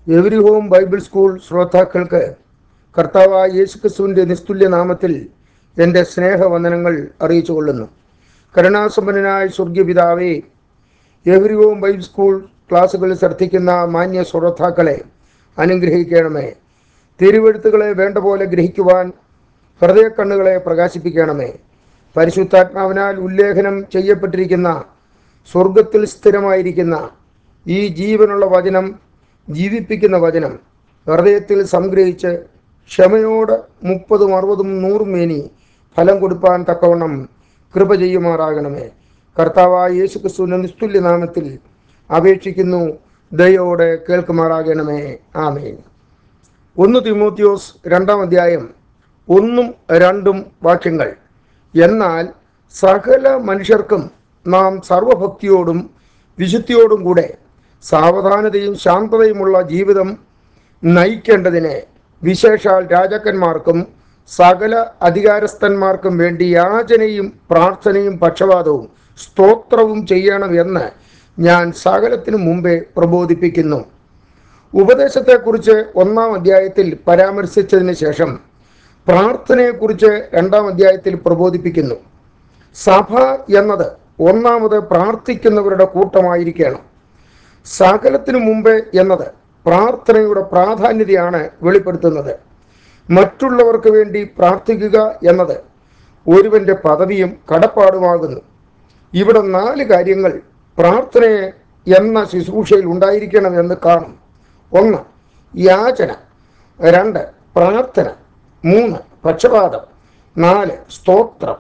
every home Bible school ശ്രോതാക്കൾക്ക് കർത്താവായ യേശുക്രിസ്തുവിൻ്റെ നിസ്തുല്യ നാമത്തിൽ എൻ്റെ സ്നേഹവന്ദനങ്ങൾ അറിയിച്ചു കൊള്ളുന്നു കരുണാസമ്പന്നനായ സ്വർഗീയ പിതാവേ എവരി ഹോം ബൈബിൾ സ്കൂൾ ക്ലാസ്സുകളിൽ ശ്രദ്ധിക്കുന്ന മാന്യ ശ്രോതാക്കളെ അനുഗ്രഹിക്കണമേ തിരുവെഴുത്തുകളെ വേണ്ട പോലെ ഗ്രഹിക്കുവാൻ ഹൃദയക്കണ്ണുകളെ പ്രകാശിപ്പിക്കണമേ പരിശുദ്ധാത്മാവിനാൽ ഉല്ലേഖനം ചെയ്യപ്പെട്ടിരിക്കുന്ന സ്വർഗത്തിൽ സ്ഥിരമായിരിക്കുന്ന ഈ ജീവനുള്ള വചനം ജീവിപ്പിക്കുന്ന വചനം ഹൃദയത്തിൽ സംഗ്രഹിച്ച് ക്ഷമയോട് മുപ്പതും അറുപതും നൂറും മേനി ഫലം കൊടുപ്പാൻ തക്കവണ്ണം കൃപ ചെയ്യുമാറാകണമേ കർത്താവായ യേശു ക്രിസ്തുവിൻ്റെ നിസ്തുല്യ നാമത്തിൽ അപേക്ഷിക്കുന്നു ദയോടെ കേൾക്കുമാറാകണമേ ആമേൻ ഒന്ന് തിമോത്തിയോസ് രണ്ടാം അധ്യായം ഒന്നും രണ്ടും വാക്യങ്ങൾ എന്നാൽ സകല മനുഷ്യർക്കും നാം സർവഭക്തിയോടും വിശുദ്ധിയോടും കൂടെ സാവധാനതയും ശാന്തതയുമുള്ള ജീവിതം നയിക്കേണ്ടതിന് വിശേഷാൽ രാജാക്കന്മാർക്കും സകല അധികാരസ്ഥന്മാർക്കും വേണ്ടി യാചനയും പ്രാർത്ഥനയും പക്ഷപാതവും സ്തോത്രവും ചെയ്യണമെന്ന് ഞാൻ സകലത്തിനു മുമ്പേ പ്രബോധിപ്പിക്കുന്നു ഉപദേശത്തെക്കുറിച്ച് ഒന്നാം അധ്യായത്തിൽ പരാമർശിച്ചതിന് ശേഷം പ്രാർത്ഥനയെക്കുറിച്ച് രണ്ടാം അധ്യായത്തിൽ പ്രബോധിപ്പിക്കുന്നു സഭ എന്നത് ഒന്നാമത് പ്രാർത്ഥിക്കുന്നവരുടെ കൂട്ടമായിരിക്കണം സകലത്തിനു മുമ്പേ എന്നത് പ്രാർത്ഥനയുടെ പ്രാധാന്യതയാണ് വെളിപ്പെടുത്തുന്നത് മറ്റുള്ളവർക്ക് വേണ്ടി പ്രാർത്ഥിക്കുക എന്നത് ഒരുവന്റെ പദവിയും കടപ്പാടുമാകുന്നു ഇവിടെ നാല് കാര്യങ്ങൾ പ്രാർത്ഥനയെ എന്ന ശുശ്രൂഷയിൽ ഉണ്ടായിരിക്കണമെന്ന് കാണും ഒന്ന് യാചന രണ്ട് പ്രാർത്ഥന മൂന്ന് പക്ഷപാതം നാല് സ്തോത്രം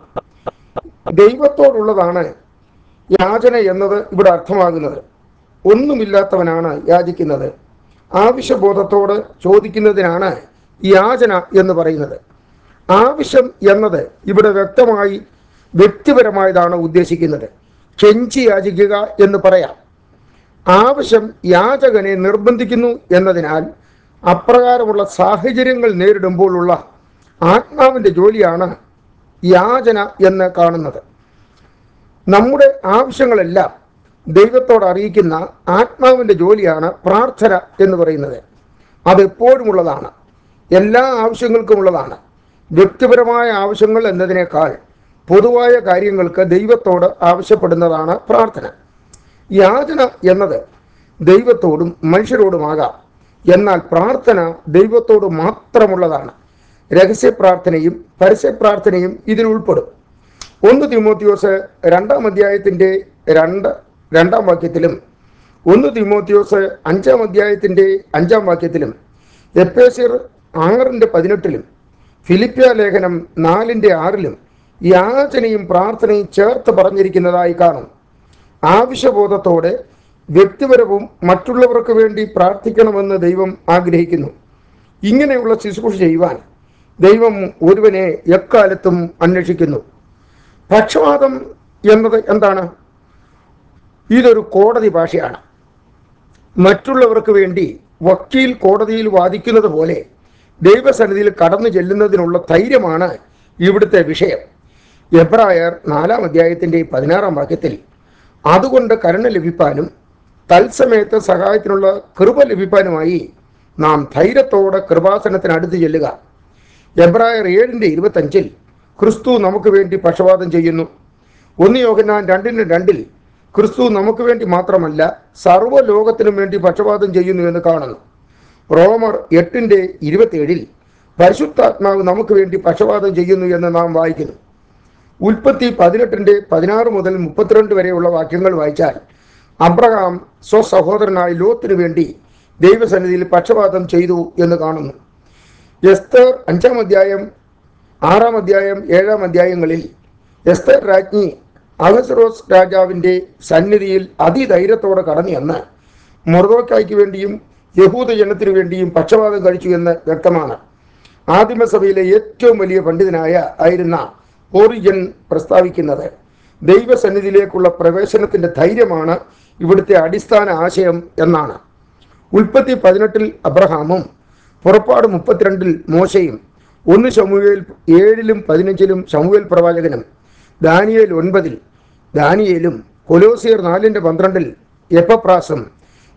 ദൈവത്തോടുള്ളതാണ് യാചന എന്നത് ഇവിടെ അർത്ഥമാകുന്നത് ഒന്നുമില്ലാത്തവനാണ് യാചിക്കുന്നത് ആവശ്യബോധത്തോട് ചോദിക്കുന്നതിനാണ് യാചന എന്ന് പറയുന്നത് ആവശ്യം എന്നത് ഇവിടെ വ്യക്തമായി വ്യക്തിപരമായതാണ് ഉദ്ദേശിക്കുന്നത് കെഞ്ചി യാചിക്കുക എന്ന് പറയാം ആവശ്യം യാചകനെ നിർബന്ധിക്കുന്നു എന്നതിനാൽ അപ്രകാരമുള്ള സാഹചര്യങ്ങൾ നേരിടുമ്പോഴുള്ള ആത്മാവിൻ്റെ ജോലിയാണ് യാചന എന്ന് കാണുന്നത് നമ്മുടെ ആവശ്യങ്ങളെല്ലാം ദൈവത്തോട് അറിയിക്കുന്ന ആത്മാവിൻ്റെ ജോലിയാണ് പ്രാർത്ഥന എന്ന് പറയുന്നത് അത് എപ്പോഴും ഉള്ളതാണ് എല്ലാ ആവശ്യങ്ങൾക്കും ഉള്ളതാണ് വ്യക്തിപരമായ ആവശ്യങ്ങൾ എന്നതിനേക്കാൾ പൊതുവായ കാര്യങ്ങൾക്ക് ദൈവത്തോട് ആവശ്യപ്പെടുന്നതാണ് പ്രാർത്ഥന യാചന എന്നത് ദൈവത്തോടും മനുഷ്യരോടുമാകാം എന്നാൽ പ്രാർത്ഥന ദൈവത്തോട് മാത്രമുള്ളതാണ് രഹസ്യ പ്രാർത്ഥനയും പരസ്യ പ്രാർത്ഥനയും ഇതിൽ ഉൾപ്പെടും ഒന്ന് തിമോത്തിയോസ് രണ്ടാം അധ്യായത്തിൻ്റെ രണ്ട് രണ്ടാം വാക്യത്തിലും ഒന്ന് തിമോത്തിയോസ് അഞ്ചാം അധ്യായത്തിൻ്റെ അഞ്ചാം വാക്യത്തിലും എപ്പേസിർ ആറിൻ്റെ പതിനെട്ടിലും ഫിലിപ്പിയ ലേഖനം നാലിൻ്റെ ആറിലും യാചനയും പ്രാർത്ഥനയും ചേർത്ത് പറഞ്ഞിരിക്കുന്നതായി കാണും ആവശ്യബോധത്തോടെ വ്യക്തിപരവും മറ്റുള്ളവർക്ക് വേണ്ടി പ്രാർത്ഥിക്കണമെന്ന് ദൈവം ആഗ്രഹിക്കുന്നു ഇങ്ങനെയുള്ള ശുശ്രൂഷ ചെയ്യുവാൻ ദൈവം ഒരുവനെ എക്കാലത്തും അന്വേഷിക്കുന്നു പക്ഷപാതം എന്നത് എന്താണ് ഇതൊരു കോടതി ഭാഷയാണ് മറ്റുള്ളവർക്ക് വേണ്ടി വക്കീൽ കോടതിയിൽ വാദിക്കുന്നത് പോലെ ദൈവസന്നിധിയിൽ കടന്നു ചെല്ലുന്നതിനുള്ള ധൈര്യമാണ് ഇവിടുത്തെ വിഷയം എബ്രായർ നാലാം അധ്യായത്തിൻ്റെ പതിനാറാം വാക്യത്തിൽ അതുകൊണ്ട് കരുണ ലഭിപ്പാനും തത്സമയത്ത് സഹായത്തിനുള്ള കൃപ ലഭിപ്പാനുമായി നാം ധൈര്യത്തോടെ കൃപാസനത്തിന് അടുത്ത് ചെല്ലുക എബ്രായർ ഏഴിൻ്റെ ഇരുപത്തഞ്ചിൽ ക്രിസ്തു നമുക്ക് വേണ്ടി പക്ഷപാതം ചെയ്യുന്നു ഒന്ന് യോഹന്നാൻ രണ്ടിന് രണ്ടിൽ ക്രിസ്തു നമുക്ക് വേണ്ടി മാത്രമല്ല സർവ്വലോകത്തിനും വേണ്ടി പക്ഷപാതം ചെയ്യുന്നു എന്ന് കാണുന്നു റോമർ എട്ടിൻ്റെ ഇരുപത്തിയേഴിൽ പരിശുദ്ധാത്മാവ് നമുക്ക് വേണ്ടി പക്ഷപാതം ചെയ്യുന്നു എന്ന് നാം വായിക്കുന്നു ഉൽപ്പത്തി പതിനെട്ടിൻ്റെ പതിനാറ് മുതൽ മുപ്പത്തിരണ്ട് വരെയുള്ള വാക്യങ്ങൾ വായിച്ചാൽ അബ്രഹാം സ്വസഹോദരനായ ലോത്തിനു വേണ്ടി ദൈവസന്നിധിയിൽ പക്ഷപാതം ചെയ്തു എന്ന് കാണുന്നു എസ്തർ അഞ്ചാം അധ്യായം ആറാം അധ്യായം ഏഴാം അധ്യായങ്ങളിൽ എസ്തർ രാജ്ഞി അഹസ്രോസ് രാജാവിൻ്റെ സന്നിധിയിൽ അതിധൈര്യത്തോടെ കടന്നു എന്ന് മൊർദോക്കായ്ക്ക് വേണ്ടിയും യഹൂദ ജനത്തിനു വേണ്ടിയും പക്ഷപാതം കഴിച്ചു എന്ന് വ്യക്തമാണ് ആദിമസഭയിലെ ഏറ്റവും വലിയ പണ്ഡിതനായ ആയിരുന്ന ഓറിജൻ പ്രസ്താവിക്കുന്നത് ദൈവസന്നിധിയിലേക്കുള്ള പ്രവേശനത്തിൻ്റെ ധൈര്യമാണ് ഇവിടുത്തെ അടിസ്ഥാന ആശയം എന്നാണ് ഉൽപ്പത്തി പതിനെട്ടിൽ അബ്രഹാമും പുറപ്പാട് മുപ്പത്തിരണ്ടിൽ മോശയും ഒന്ന് ശമുവേൽ ഏഴിലും പതിനഞ്ചിലും ശമുവേൽ പ്രവാചകനും ദാനിയേൽ ഒൻപതിൽ ദാനിയേലും കൊലോസിയർ നാലിൻ്റെ പന്ത്രണ്ടിൽ എപ്പപ്രാസം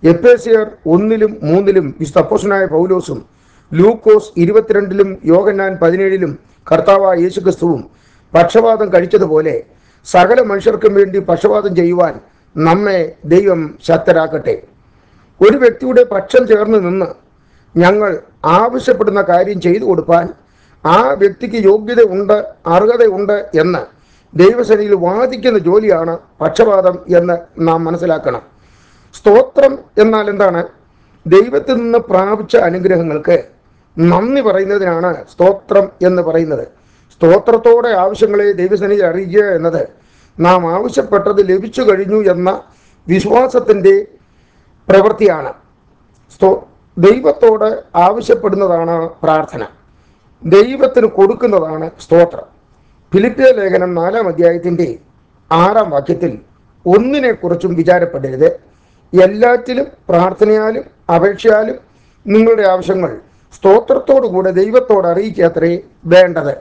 എപ്പേസിയർ ഒന്നിലും മൂന്നിലും വിസ്തപ്പോഷനായ പൗലോസും ലൂക്കോസ് ഇരുപത്തിരണ്ടിലും യോഗന്നാൻ പതിനേഴിലും കർത്താവായ യേശുക്രിസ്തുവും പക്ഷപാതം കഴിച്ചതുപോലെ സകല മനുഷ്യർക്കും വേണ്ടി പക്ഷപാതം ചെയ്യുവാൻ നമ്മെ ദൈവം ശക്തരാക്കട്ടെ ഒരു വ്യക്തിയുടെ പക്ഷം ചേർന്ന് നിന്ന് ഞങ്ങൾ ആവശ്യപ്പെടുന്ന കാര്യം ചെയ്തു കൊടുക്കാൻ ആ വ്യക്തിക്ക് യോഗ്യത ഉണ്ട് അർഹതയുണ്ട് എന്ന് ദൈവസേനയിൽ വാദിക്കുന്ന ജോലിയാണ് പക്ഷപാതം എന്ന് നാം മനസ്സിലാക്കണം സ്തോത്രം എന്നാൽ എന്താണ് ദൈവത്തിൽ നിന്ന് പ്രാപിച്ച അനുഗ്രഹങ്ങൾക്ക് നന്ദി പറയുന്നതിനാണ് സ്തോത്രം എന്ന് പറയുന്നത് സ്തോത്രത്തോടെ ആവശ്യങ്ങളെ ദൈവസേനയിൽ അറിയിക്കുക എന്നത് നാം ആവശ്യപ്പെട്ടത് ലഭിച്ചു കഴിഞ്ഞു എന്ന വിശ്വാസത്തിൻ്റെ പ്രവൃത്തിയാണ് സ്തോ ദൈവത്തോട് ആവശ്യപ്പെടുന്നതാണ് പ്രാർത്ഥന ദൈവത്തിന് കൊടുക്കുന്നതാണ് സ്തോത്രം ഫിലിപ്പിയ ലേഖനം നാലാം അധ്യായത്തിൻ്റെ ആറാം വാക്യത്തിൽ ഒന്നിനെക്കുറിച്ചും വിചാരപ്പെടരുത് എല്ലാറ്റിലും പ്രാർത്ഥനയാലും അപേക്ഷയാലും നിങ്ങളുടെ ആവശ്യങ്ങൾ സ്തോത്രത്തോടുകൂടെ ദൈവത്തോട് അറിയിക്കാത്രേ വേണ്ടത്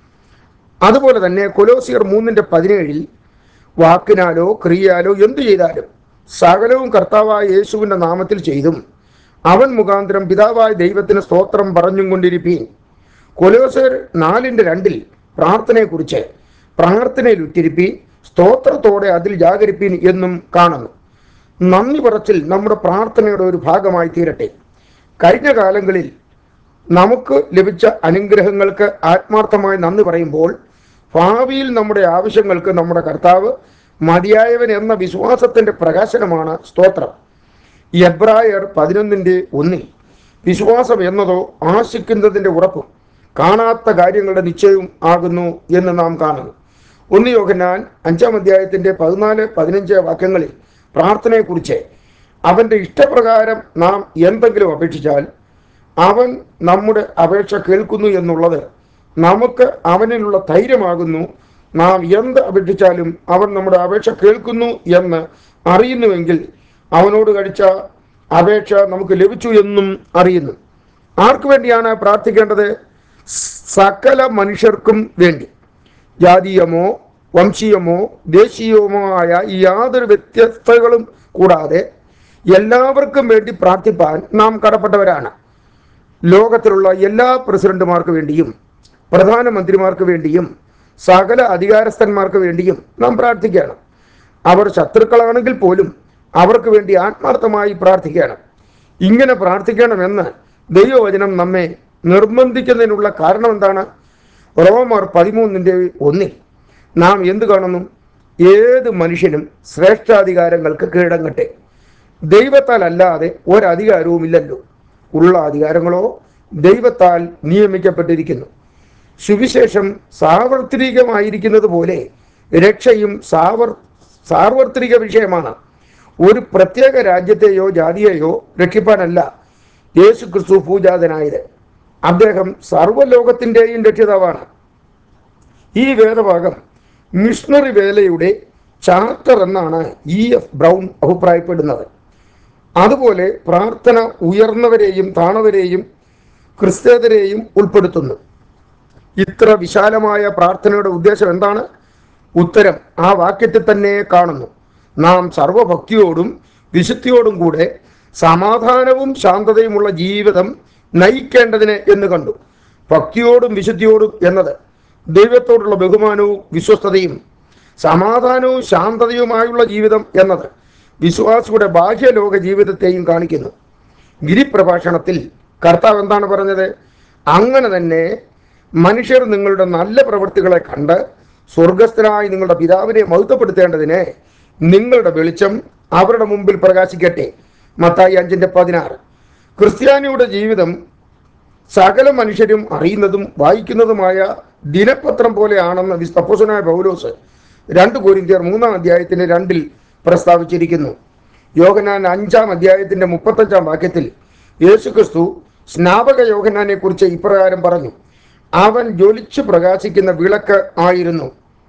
അതുപോലെ തന്നെ കൊലോസിയർ മൂന്നിൻ്റെ പതിനേഴിൽ വാക്കിനാലോ ക്രിയയാലോ എന്തു ചെയ്താലും സകലവും കർത്താവായ യേശുവിൻ്റെ നാമത്തിൽ ചെയ്തും അവൻ മുഖാന്തരം പിതാവായ ദൈവത്തിന് സ്തോത്രം പറഞ്ഞും കൊണ്ടിരിപ്പീൻ കൊലോസർ നാലിൻ്റെ രണ്ടിൽ പ്രാർത്ഥനയെക്കുറിച്ച് പ്രാർത്ഥനയിൽ ഉറ്റിരിപ്പീൻ സ്തോത്രത്തോടെ അതിൽ ജാഗരിപ്പീൻ എന്നും കാണുന്നു നന്ദി പറച്ചിൽ നമ്മുടെ പ്രാർത്ഥനയുടെ ഒരു ഭാഗമായി തീരട്ടെ കഴിഞ്ഞ കാലങ്ങളിൽ നമുക്ക് ലഭിച്ച അനുഗ്രഹങ്ങൾക്ക് ആത്മാർത്ഥമായി നന്ദി പറയുമ്പോൾ ഭാവിയിൽ നമ്മുടെ ആവശ്യങ്ങൾക്ക് നമ്മുടെ കർത്താവ് മതിയായവൻ എന്ന വിശ്വാസത്തിന്റെ പ്രകാശനമാണ് സ്തോത്രം എബ്രായർ പതിനൊന്നിൻ്റെ ഒന്നിൽ വിശ്വാസം എന്നതോ ആശിക്കുന്നതിൻ്റെ ഉറപ്പും കാണാത്ത കാര്യങ്ങളുടെ നിശ്ചയവും ആകുന്നു എന്ന് നാം കാണുന്നു ഒന്ന് യോഹന്നാൻ അഞ്ചാം അധ്യായത്തിൻ്റെ പതിനാല് പതിനഞ്ച് വാക്യങ്ങളിൽ പ്രാർത്ഥനയെക്കുറിച്ച് അവൻ്റെ ഇഷ്ടപ്രകാരം നാം എന്തെങ്കിലും അപേക്ഷിച്ചാൽ അവൻ നമ്മുടെ അപേക്ഷ കേൾക്കുന്നു എന്നുള്ളത് നമുക്ക് അവനിലുള്ള ധൈര്യമാകുന്നു നാം എന്ത് അപേക്ഷിച്ചാലും അവൻ നമ്മുടെ അപേക്ഷ കേൾക്കുന്നു എന്ന് അറിയുന്നുവെങ്കിൽ അവനോട് കഴിച്ച അപേക്ഷ നമുക്ക് ലഭിച്ചു എന്നും അറിയുന്നു ആർക്കു വേണ്ടിയാണ് പ്രാർത്ഥിക്കേണ്ടത് സകല മനുഷ്യർക്കും വേണ്ടി ജാതീയമോ വംശീയമോ ദേശീയമോ ആയ യാതൊരു വ്യത്യസ്തകളും കൂടാതെ എല്ലാവർക്കും വേണ്ടി പ്രാർത്ഥിപ്പാൻ നാം കടപ്പെട്ടവരാണ് ലോകത്തിലുള്ള എല്ലാ പ്രസിഡന്റുമാർക്ക് വേണ്ടിയും പ്രധാനമന്ത്രിമാർക്ക് വേണ്ടിയും സകല അധികാരസ്ഥന്മാർക്ക് വേണ്ടിയും നാം പ്രാർത്ഥിക്കണം അവർ ശത്രുക്കളാണെങ്കിൽ പോലും അവർക്ക് വേണ്ടി ആത്മാർത്ഥമായി പ്രാർത്ഥിക്കണം ഇങ്ങനെ പ്രാർത്ഥിക്കണമെന്ന് ദൈവവചനം നമ്മെ നിർബന്ധിക്കുന്നതിനുള്ള കാരണം എന്താണ് റോമർ പതിമൂന്നിൻ്റെ ഒന്നിൽ നാം എന്ത് കാണുന്നു ഏത് മനുഷ്യനും ശ്രേഷ്ഠാധികാരങ്ങൾക്ക് കീഴടങ്ങട്ടെ ദൈവത്താൽ അല്ലാതെ ഒരധികാരവുമില്ലല്ലോ ഉള്ള അധികാരങ്ങളോ ദൈവത്താൽ നിയമിക്കപ്പെട്ടിരിക്കുന്നു സുവിശേഷം സാർവത്രികമായിരിക്കുന്നത് പോലെ രക്ഷയും സാവർ സാർവത്രിക വിഷയമാണ് ഒരു പ്രത്യേക രാജ്യത്തെയോ ജാതിയെയോ രക്ഷിപ്പാനല്ല യേശു ക്രിസ്തു പൂജാതനായത് അദ്ദേഹം സർവ്വലോകത്തിൻ്റെയും രക്ഷിതാവാണ് ഈ വേദഭാഗം മിഷണറി വേലയുടെ ചാർട്ടർ എന്നാണ് ഇ എഫ് ബ്രൗൺ അഭിപ്രായപ്പെടുന്നത് അതുപോലെ പ്രാർത്ഥന ഉയർന്നവരെയും താണവരെയും ക്രിസ്തേതരെയും ഉൾപ്പെടുത്തുന്നു ഇത്ര വിശാലമായ പ്രാർത്ഥനയുടെ ഉദ്ദേശം എന്താണ് ഉത്തരം ആ വാക്യത്തിൽ തന്നെ കാണുന്നു നാം സർവഭക്തിയോടും വിശുദ്ധിയോടും കൂടെ സമാധാനവും ശാന്തതയുമുള്ള ജീവിതം നയിക്കേണ്ടതിന് എന്ന് കണ്ടു ഭക്തിയോടും വിശുദ്ധിയോടും എന്നത് ദൈവത്തോടുള്ള ബഹുമാനവും വിശ്വസ്തതയും സമാധാനവും ശാന്തതയുമായുള്ള ജീവിതം എന്നത് വിശ്വാസിയുടെ ബാഹ്യലോക ജീവിതത്തെയും കാണിക്കുന്നു ഗിരിപ്രഭാഷണത്തിൽ കർത്താവ് എന്താണ് പറഞ്ഞത് അങ്ങനെ തന്നെ മനുഷ്യർ നിങ്ങളുടെ നല്ല പ്രവൃത്തികളെ കണ്ട് സ്വർഗസ്ഥനായി നിങ്ങളുടെ പിതാവിനെ മഹത്വപ്പെടുത്തേണ്ടതിന് നിങ്ങളുടെ വെളിച്ചം അവരുടെ മുമ്പിൽ പ്രകാശിക്കട്ടെ മത്തായി അഞ്ചിൻ്റെ പതിനാറ് ക്രിസ്ത്യാനിയുടെ ജീവിതം സകല മനുഷ്യരും അറിയുന്നതും വായിക്കുന്നതുമായ ദിനപത്രം പോലെയാണെന്ന് വിസ്തപ്പോസനായ പൗലോസ് രണ്ട് കോരിന്ത്യർ മൂന്നാം അധ്യായത്തിന്റെ രണ്ടിൽ പ്രസ്താവിച്ചിരിക്കുന്നു യോഹനാൻ അഞ്ചാം അധ്യായത്തിന്റെ മുപ്പത്തഞ്ചാം വാക്യത്തിൽ യേശുക്രിസ്തു സ്നാപക യോഹനാനെ കുറിച്ച് ഇപ്രകാരം പറഞ്ഞു അവൻ ജ്വലിച്ചു പ്രകാശിക്കുന്ന വിളക്ക് ആയിരുന്നു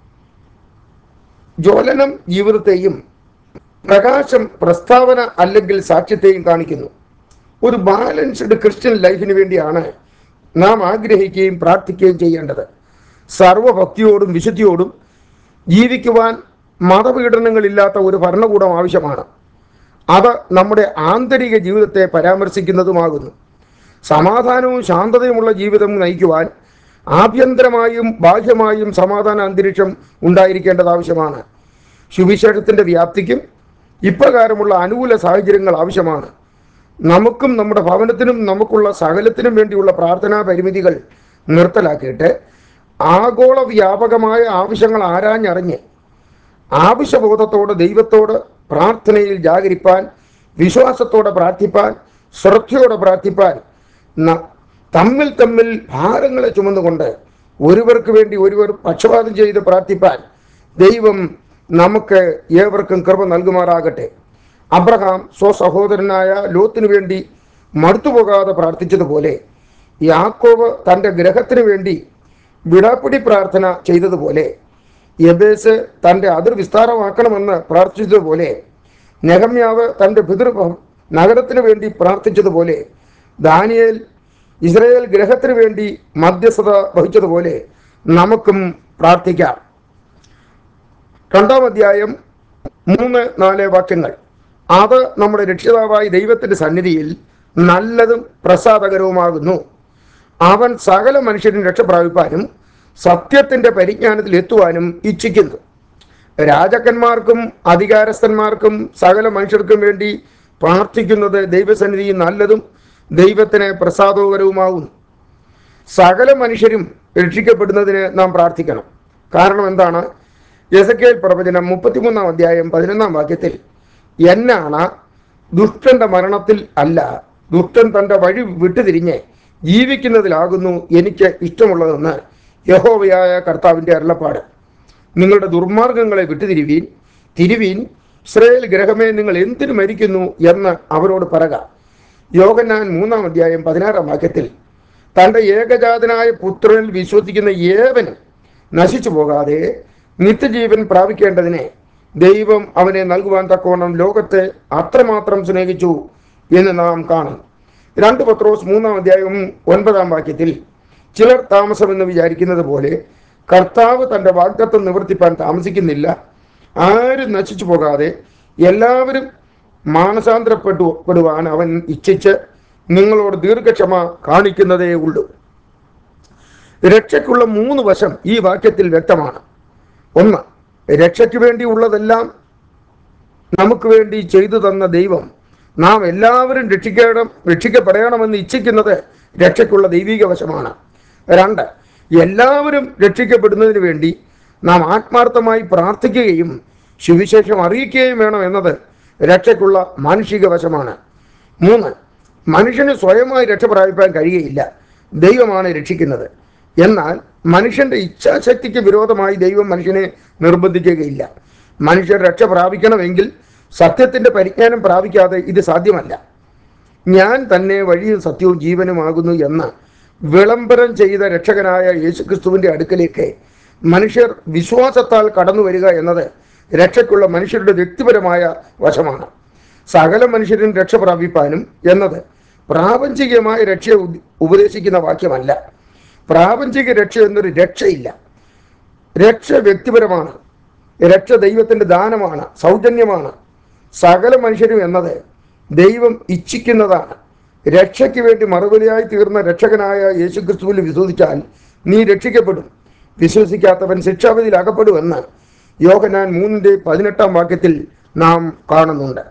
ജ്വലനം ജീവിതത്തെയും പ്രകാശം പ്രസ്താവന അല്ലെങ്കിൽ സാക്ഷ്യത്തെയും കാണിക്കുന്നു ഒരു ബാലൻസ്ഡ് ക്രിസ്ത്യൻ ലൈഫിന് വേണ്ടിയാണ് നാം ആഗ്രഹിക്കുകയും പ്രാർത്ഥിക്കുകയും ചെയ്യേണ്ടത് സർവഭക്തിയോടും വിശുദ്ധിയോടും ജീവിക്കുവാൻ മതപീഡനങ്ങളില്ലാത്ത ഒരു ഭരണകൂടം ആവശ്യമാണ് അത് നമ്മുടെ ആന്തരിക ജീവിതത്തെ പരാമർശിക്കുന്നതുമാകുന്നു സമാധാനവും ശാന്തതയുമുള്ള ജീവിതം നയിക്കുവാൻ ആഭ്യന്തരമായും ബാഹ്യമായും സമാധാന അന്തരീക്ഷം ഉണ്ടായിരിക്കേണ്ടത് ആവശ്യമാണ് സുവിശേഷത്തിൻ്റെ വ്യാപ്തിക്കും ഇപ്രകാരമുള്ള അനുകൂല സാഹചര്യങ്ങൾ ആവശ്യമാണ് നമുക്കും നമ്മുടെ ഭവനത്തിനും നമുക്കുള്ള സകലത്തിനും വേണ്ടിയുള്ള പ്രാർത്ഥനാ പരിമിതികൾ നിർത്തലാക്കിയിട്ട് ആഗോള വ്യാപകമായ ആവശ്യങ്ങൾ ആരാഞ്ഞറിഞ്ഞ് ആവശ്യബോധത്തോടെ ദൈവത്തോട് പ്രാർത്ഥനയിൽ ജാഗരിപ്പാൻ വിശ്വാസത്തോടെ പ്രാർത്ഥിപ്പാൻ ശ്രദ്ധയോടെ പ്രാർത്ഥിപ്പാൻ ന- തമ്മിൽ തമ്മിൽ ഭാരങ്ങളെ ചുമന്നുകൊണ്ട് ഒരുവർക്ക് വേണ്ടി ഒരുവർ പക്ഷപാതം ചെയ്ത് പ്രാർത്ഥിപ്പാൻ ദൈവം നമുക്ക് ഏവർക്കും കൃപ നൽകുമാറാകട്ടെ അബ്രഹാം സ്വസഹോദരനായ ലോത്തിനു വേണ്ടി മടുത്തുപോകാതെ പ്രാർത്ഥിച്ചതുപോലെ യാക്കോബ് തൻ്റെ ഗ്രഹത്തിനു വേണ്ടി വിടാപ്പിടി പ്രാർത്ഥന ചെയ്തതുപോലെ യബേസ് തൻ്റെ അതിർ വിസ്താരമാക്കണമെന്ന് പ്രാർത്ഥിച്ചതുപോലെ നെഹമ്യാവ് തൻ്റെ പിതൃ നഗരത്തിനു വേണ്ടി പ്രാർത്ഥിച്ചതുപോലെ ദാനിയേൽ ഇസ്രയേൽ ഗ്രഹത്തിനു വേണ്ടി മധ്യസ്ഥത വഹിച്ചതുപോലെ നമുക്കും പ്രാർത്ഥിക്കാം രണ്ടാം അധ്യായം മൂന്ന് നാല് വാക്യങ്ങൾ അത് നമ്മുടെ രക്ഷിതാവായ ദൈവത്തിന്റെ സന്നിധിയിൽ നല്ലതും പ്രസാദകരവുമാകുന്നു അവൻ സകല മനുഷ്യരും രക്ഷ പ്രാപിപ്പാനും സത്യത്തിന്റെ പരിജ്ഞാനത്തിൽ എത്തുവാനും ഇച്ഛിക്കുന്നു രാജാക്കന്മാർക്കും അധികാരസ്ഥന്മാർക്കും സകല മനുഷ്യർക്കും വേണ്ടി പ്രാർത്ഥിക്കുന്നത് ദൈവസന്നിധിയിൽ നല്ലതും ദൈവത്തിന് പ്രസാദകരവുമാകുന്നു സകല മനുഷ്യരും രക്ഷിക്കപ്പെടുന്നതിന് നാം പ്രാർത്ഥിക്കണം കാരണം എന്താണ് യസക്കേൽ പ്രവചനം മുപ്പത്തിമൂന്നാം അധ്യായം പതിനൊന്നാം വാക്യത്തിൽ എന്നാണ് ദുഷ്ടന്റെ മരണത്തിൽ അല്ല ദുഷ്ടൻ തൻ്റെ വഴി വിട്ടുതിരിഞ്ഞ് ജീവിക്കുന്നതിലാകുന്നു എനിക്ക് ഇഷ്ടമുള്ളതെന്ന് യഹോവയായ കർത്താവിൻ്റെ അരുളപ്പാട് നിങ്ങളുടെ ദുർമാർഗങ്ങളെ വിട്ടുതിരിവീൻ തിരുവീൻ ഇസ്രയേൽ ഗ്രഹമേ നിങ്ങൾ എന്തിനു മരിക്കുന്നു എന്ന് അവരോട് പറക യോഗന്നാൻ മൂന്നാം അധ്യായം പതിനാറാം വാക്യത്തിൽ തൻ്റെ ഏകജാതനായ പുത്രനിൽ വിശ്വസിക്കുന്ന ഏവനും നശിച്ചു പോകാതെ നിത്യജീവൻ പ്രാപിക്കേണ്ടതിനെ ദൈവം അവനെ നൽകുവാൻ തക്കവണ്ണം ലോകത്തെ അത്രമാത്രം സ്നേഹിച്ചു എന്ന് നാം കാണും രണ്ട് പത്രോസ് മൂന്നാം അധ്യായം ഒൻപതാം വാക്യത്തിൽ ചിലർ താമസമെന്ന് വിചാരിക്കുന്നത് പോലെ കർത്താവ് തൻ്റെ വാഗ്ദത്വം നിവർത്തിപ്പാൻ താമസിക്കുന്നില്ല ആരും നശിച്ചു പോകാതെ എല്ലാവരും മാനസാന്തരപ്പെട്ടു പെടുവാൻ അവൻ ഇച്ഛിച്ച് നിങ്ങളോട് ദീർഘക്ഷമ കാണിക്കുന്നതേ ഉള്ളൂ രക്ഷയ്ക്കുള്ള മൂന്ന് വശം ഈ വാക്യത്തിൽ വ്യക്തമാണ് ഒന്ന് രക്ഷയ്ക്ക് വേണ്ടിയുള്ളതെല്ലാം നമുക്ക് വേണ്ടി ചെയ്തു തന്ന ദൈവം നാം എല്ലാവരും രക്ഷിക്കണം രക്ഷിക്കപ്പെടണമെന്ന് ഇച്ഛിക്കുന്നത് രക്ഷയ്ക്കുള്ള ദൈവിക വശമാണ് രണ്ട് എല്ലാവരും രക്ഷിക്കപ്പെടുന്നതിന് വേണ്ടി നാം ആത്മാർത്ഥമായി പ്രാർത്ഥിക്കുകയും സുവിശേഷം അറിയിക്കുകയും വേണം എന്നത് രക്ഷയ്ക്കുള്ള മാനുഷിക വശമാണ് മൂന്ന് മനുഷ്യന് സ്വയമായി രക്ഷ പ്രാപിപ്പാൻ കഴിയുകയില്ല ദൈവമാണ് രക്ഷിക്കുന്നത് എന്നാൽ മനുഷ്യന്റെ ഇച്ഛാശക്തിക്ക് വിരോധമായി ദൈവം മനുഷ്യനെ നിർബന്ധിക്കുകയില്ല മനുഷ്യർ രക്ഷ പ്രാപിക്കണമെങ്കിൽ സത്യത്തിന്റെ പരിജ്ഞാനം പ്രാപിക്കാതെ ഇത് സാധ്യമല്ല ഞാൻ തന്നെ വഴിയും സത്യവും ജീവനുമാകുന്നു എന്ന് വിളംബരം ചെയ്ത രക്ഷകനായ യേശുക്രിസ്തുവിന്റെ അടുക്കലേക്ക് മനുഷ്യർ വിശ്വാസത്താൽ കടന്നു വരിക എന്നത് രക്ഷയ്ക്കുള്ള മനുഷ്യരുടെ വ്യക്തിപരമായ വശമാണ് സകല മനുഷ്യരും രക്ഷ പ്രാപിപ്പാനും എന്നത് പ്രാപഞ്ചികമായ രക്ഷയെ ഉദ്- ഉപദേശിക്കുന്ന വാക്യമല്ല പ്രാപഞ്ചിക രക്ഷ എന്നൊരു രക്ഷയില്ല രക്ഷ വ്യക്തിപരമാണ് രക്ഷ ദൈവത്തിൻ്റെ ദാനമാണ് സൗജന്യമാണ് സകല മനുഷ്യരും എന്നത് ദൈവം ഇച്ഛിക്കുന്നതാണ് രക്ഷയ്ക്ക് വേണ്ടി മറുപടിയായി തീർന്ന രക്ഷകനായ യേശുക്രിസ്തുവിൽ വിശ്വസിച്ചാൽ നീ രക്ഷിക്കപ്പെടും വിശ്വസിക്കാത്തവൻ ശിക്ഷാവിധിയിൽ അകപ്പെടുമെന്ന് യോഹനാൻ മൂന്നിൻ്റെ പതിനെട്ടാം വാക്യത്തിൽ നാം കാണുന്നുണ്ട്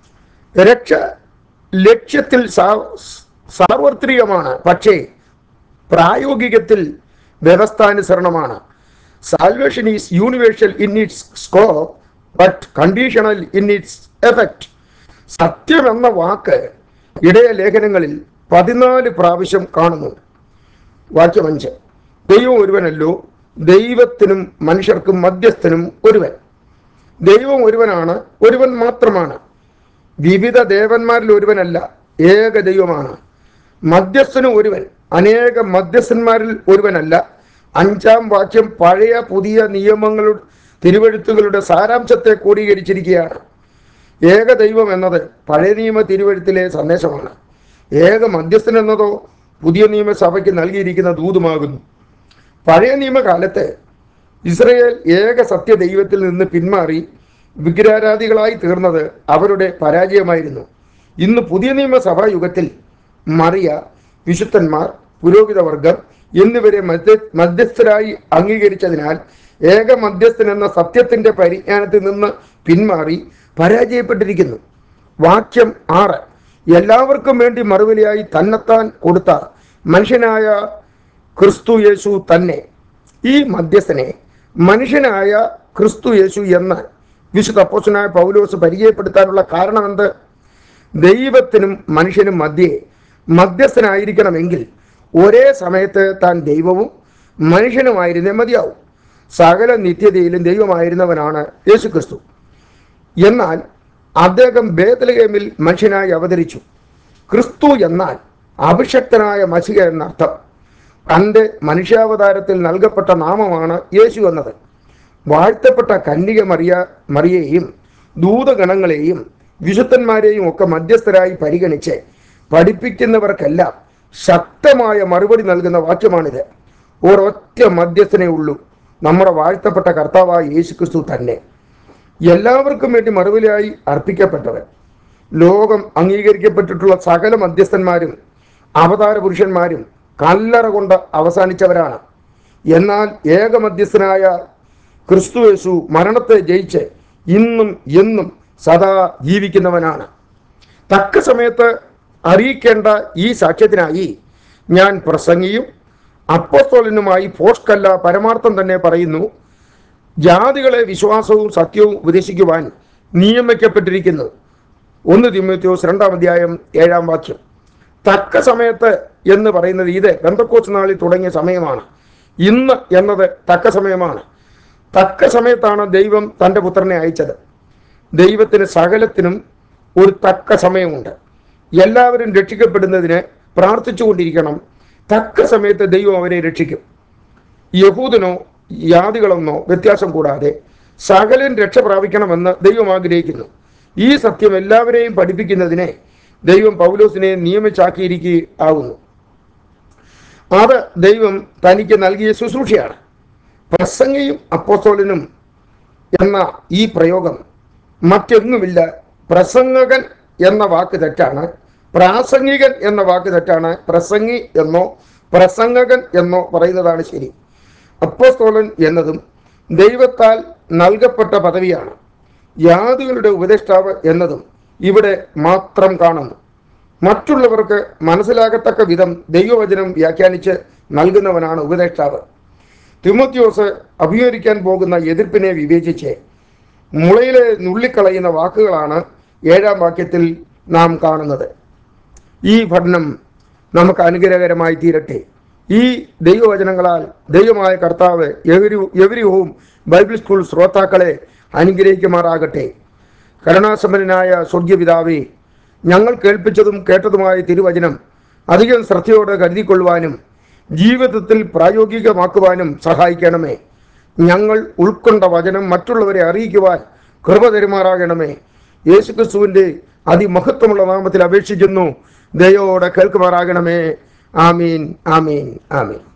രക്ഷ ലക്ഷ്യത്തിൽ സാ- സാർവത്രികമാണ് പക്ഷേ പ്രായോഗികത്തിൽ വ്യവസ്ഥാനുസരണമാണ് salvation is universal in its scope but conditional in its effect സത്യം എന്ന വാക്ക് ഇടയ ലേഖനങ്ങളിൽ പതിനാല് പ്രാവശ്യം കാണുന്നു വാക്യം അഞ്ച് ദൈവം ഒരുവനല്ലോ ദൈവത്തിനും മനുഷ്യർക്കും മധ്യസ്ഥനും ഒരുവൻ ദൈവം ഒരുവനാണ് ഒരുവൻ മാത്രമാണ് വിവിധ ദേവന്മാരിൽ ഒരുവനല്ല ഏക ദൈവമാണ് മധ്യസ്ഥനും ഒരുവൻ അനേക മധ്യസ്ഥന്മാരിൽ ഒരുവനല്ല അഞ്ചാം വാക്യം പഴയ പുതിയ നിയമങ്ങളുടെ തിരുവഴുത്തുകളുടെ സാരാംശത്തെ ക്രോഡീകരിച്ചിരിക്കുകയാണ് ഏക ദൈവം എന്നത് പഴയ നിയമ തിരുവഴുത്തിലെ സന്ദേശമാണ് ഏക മധ്യസ്ഥൻ എന്നതോ പുതിയ നിയമസഭയ്ക്ക് നൽകിയിരിക്കുന്ന ദൂതുമാകുന്നു പഴയ നിയമകാലത്ത് ഇസ്രയേൽ ഏക സത്യ ദൈവത്തിൽ നിന്ന് പിന്മാറി വിഗ്രഹാരാധികളായി തീർന്നത് അവരുടെ പരാജയമായിരുന്നു ഇന്ന് പുതിയ നിയമസഭാ യുഗത്തിൽ മറിയ വിശുദ്ധന്മാർ പുരോഹിതവർഗം എന്നിവരെ മധ്യ മധ്യസ്ഥരായി അംഗീകരിച്ചതിനാൽ ഏക മധ്യസ്ഥൻ എന്ന സത്യത്തിന്റെ പരിജ്ഞാനത്തിൽ നിന്ന് പിന്മാറി പരാജയപ്പെട്ടിരിക്കുന്നു വാക്യം ആറ് എല്ലാവർക്കും വേണ്ടി മറുപടിയായി തന്നെത്താൻ കൊടുത്ത മനുഷ്യനായ ക്രിസ്തു യേശു തന്നെ ഈ മധ്യസ്ഥനെ മനുഷ്യനായ ക്രിസ്തു യേശു എന്ന് വിശുദ്ധ അപ്പോസനായ പൗലോസ് പരിചയപ്പെടുത്താനുള്ള കാരണമെന്ത് ദൈവത്തിനും മനുഷ്യനും മധ്യേ മധ്യസ്ഥനായിരിക്കണമെങ്കിൽ ഒരേ സമയത്ത് താൻ ദൈവവും മനുഷ്യനുമായിരുന്നേ മതിയാവും സകല നിത്യതയിലും ദൈവമായിരുന്നവനാണ് യേശു ക്രിസ്തു എന്നാൽ അദ്ദേഹം ബേദലഹേമിൽ മനുഷ്യനായി അവതരിച്ചു ക്രിസ്തു എന്നാൽ അഭിഷക്തനായ മഷിക എന്നർത്ഥം തൻ്റെ മനുഷ്യാവതാരത്തിൽ നൽകപ്പെട്ട നാമമാണ് യേശു എന്നത് വാഴ്ത്തപ്പെട്ട കന്യക മറിയ മറിയെയും ദൂതഗണങ്ങളെയും വിശുദ്ധന്മാരെയും ഒക്കെ മധ്യസ്ഥരായി പരിഗണിച്ച് പഠിപ്പിക്കുന്നവർക്കെല്ലാം ശക്തമായ മറുപടി നൽകുന്ന വാക്യമാണിത് ഒരൊറ്റ മധ്യസ്ഥനേ ഉള്ളൂ നമ്മുടെ വാഴ്ത്തപ്പെട്ട കർത്താവായ യേശു ക്രിസ്തു തന്നെ എല്ലാവർക്കും വേണ്ടി മറുപടിയായി അർപ്പിക്കപ്പെട്ടവൻ ലോകം അംഗീകരിക്കപ്പെട്ടിട്ടുള്ള സകല മധ്യസ്ഥന്മാരും അവതാര പുരുഷന്മാരും കല്ലറ കൊണ്ട് അവസാനിച്ചവരാണ് എന്നാൽ ഏക മധ്യസ്ഥനായ ക്രിസ്തു യേശു മരണത്തെ ജയിച്ച് ഇന്നും എന്നും സദാ ജീവിക്കുന്നവനാണ് തക്ക സമയത്ത് അറിയിക്കേണ്ട ഈ സാക്ഷ്യത്തിനായി ഞാൻ പ്രസംഗിയും അപ്പോസ്തോലനുമായി പോഷ്കല്ല പരമാർത്ഥം തന്നെ പറയുന്നു ജാതികളെ വിശ്വാസവും സത്യവും ഉപദേശിക്കുവാൻ നിയമിക്കപ്പെട്ടിരിക്കുന്നു ഒന്ന് തിമ്മത്യോസ് രണ്ടാം അധ്യായം ഏഴാം വാക്യം തക്ക സമയത്ത് എന്ന് പറയുന്നത് ഇത് ബന്ധക്കോസ് നാളിൽ തുടങ്ങിയ സമയമാണ് ഇന്ന് എന്നത് തക്ക സമയമാണ് തക്ക സമയത്താണ് ദൈവം തൻ്റെ പുത്രനെ അയച്ചത് ദൈവത്തിന് സകലത്തിനും ഒരു തക്ക സമയമുണ്ട് എല്ലാവരും രക്ഷിക്കപ്പെടുന്നതിന് പ്രാർത്ഥിച്ചുകൊണ്ടിരിക്കണം തക്ക സമയത്ത് ദൈവം അവരെ രക്ഷിക്കും യഹൂദനോ യാദികളെന്നോ വ്യത്യാസം കൂടാതെ സകലൻ രക്ഷ പ്രാപിക്കണമെന്ന് ദൈവം ആഗ്രഹിക്കുന്നു ഈ സത്യം എല്ലാവരെയും പഠിപ്പിക്കുന്നതിനെ ദൈവം പൗലോസിനെ നിയമിച്ചാക്കിയിരിക്കുക ആകുന്നു അത് ദൈവം തനിക്ക് നൽകിയ ശുശ്രൂഷയാണ് പ്രസംഗിയും അപ്പോസ്തോലനും എന്ന ഈ പ്രയോഗം മറ്റെങ്ങുമില്ല പ്രസംഗകൻ എന്ന വാക്ക് തെറ്റാണ് പ്രാസംഗികൻ എന്ന വാക്ക് തെറ്റാണ് പ്രസംഗി എന്നോ പ്രസംഗകൻ എന്നോ പറയുന്നതാണ് ശരി അപ്പോസ്തോലൻ എന്നതും ദൈവത്താൽ നൽകപ്പെട്ട പദവിയാണ് യാതികളുടെ ഉപദേഷ്ടാവ് എന്നതും ഇവിടെ മാത്രം കാണുന്നു മറ്റുള്ളവർക്ക് മനസ്സിലാകത്തക്ക വിധം ദൈവവചനം വ്യാഖ്യാനിച്ച് നൽകുന്നവനാണ് ഉപദേഷ്ടാവ് തിമോത്യോസ് അഭിമുഖീകരിക്കാൻ പോകുന്ന എതിർപ്പിനെ വിവേചിച്ച് മുളയിലെ നുള്ളിക്കളയുന്ന വാക്കുകളാണ് ഏഴാം വാക്യത്തിൽ നാം കാണുന്നത് ഈ പഠനം നമുക്ക് അനുഗ്രഹകരമായി തീരട്ടെ ഈ ദൈവവചനങ്ങളാൽ ദൈവമായ കർത്താവ് എവരി എവരിവും ബൈബിൾ സ്കൂൾ ശ്രോതാക്കളെ അനുഗ്രഹിക്കുമാറാകട്ടെ കരുണാസമ്പന്നനായ സ്വർഗീയപിതാവേ ഞങ്ങൾ കേൾപ്പിച്ചതും കേട്ടതുമായ തിരുവചനം അധികം ശ്രദ്ധയോടെ കരുതിക്കൊള്ളുവാനും ജീവിതത്തിൽ പ്രായോഗികമാക്കുവാനും സഹായിക്കണമേ ഞങ്ങൾ ഉൾക്കൊണ്ട വചനം മറ്റുള്ളവരെ അറിയിക്കുവാൻ കൃപ തരുമാറാകണമേ യേശുക്രിസ്തുവിൻ്റെ അതിമഹത്വമുള്ള നാമത്തിൽ അപേക്ഷിക്കുന്നു ദയോടെ കേൾക്കുമാറാകണമേ ആമീൻ ആമീൻ ആമീൻ